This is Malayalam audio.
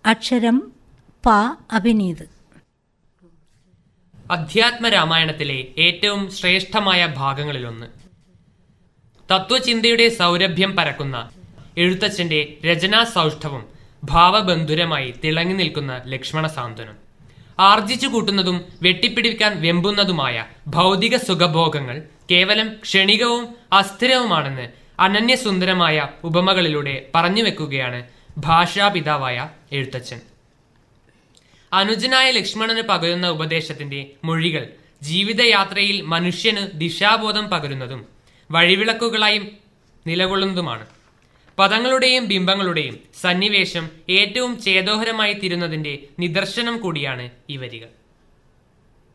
അക്ഷരം പ അഭിനീത് അധ്യാത്മ രാമായണത്തിലെ ഏറ്റവും ശ്രേഷ്ഠമായ ഭാഗങ്ങളിലൊന്ന് തത്വചിന്തയുടെ സൗരഭ്യം പരക്കുന്ന എഴുത്തച്ഛന്റെ രചനാ സൗഷ്ഠവും ഭാവബന്ധുരമായി തിളങ്ങി നിൽക്കുന്ന ലക്ഷ്മണ സാന്ത്വനം ആർജിച്ചു കൂട്ടുന്നതും വെട്ടിപ്പിടിക്കാൻ വെമ്പുന്നതുമായ ഭൗതിക സുഖഭോഗങ്ങൾ കേവലം ക്ഷണികവും അസ്ഥിരവുമാണെന്ന് അനന്യസുന്ദരമായ ഉപമകളിലൂടെ പറഞ്ഞു വെക്കുകയാണ് ഭാഷാപിതാവായ എഴുത്തച്ഛൻ അനുജനായ ലക്ഷ്മണന് പകരുന്ന ഉപദേശത്തിന്റെ മൊഴികൾ ജീവിതയാത്രയിൽ മനുഷ്യന് ദിശാബോധം പകരുന്നതും വഴിവിളക്കുകളായി നിലകൊള്ളുന്നതുമാണ് പദങ്ങളുടെയും ബിംബങ്ങളുടെയും സന്നിവേശം ഏറ്റവും ചേതോഹരമായി തീരുന്നതിന്റെ നിദർശനം കൂടിയാണ് ഈ വരികൾ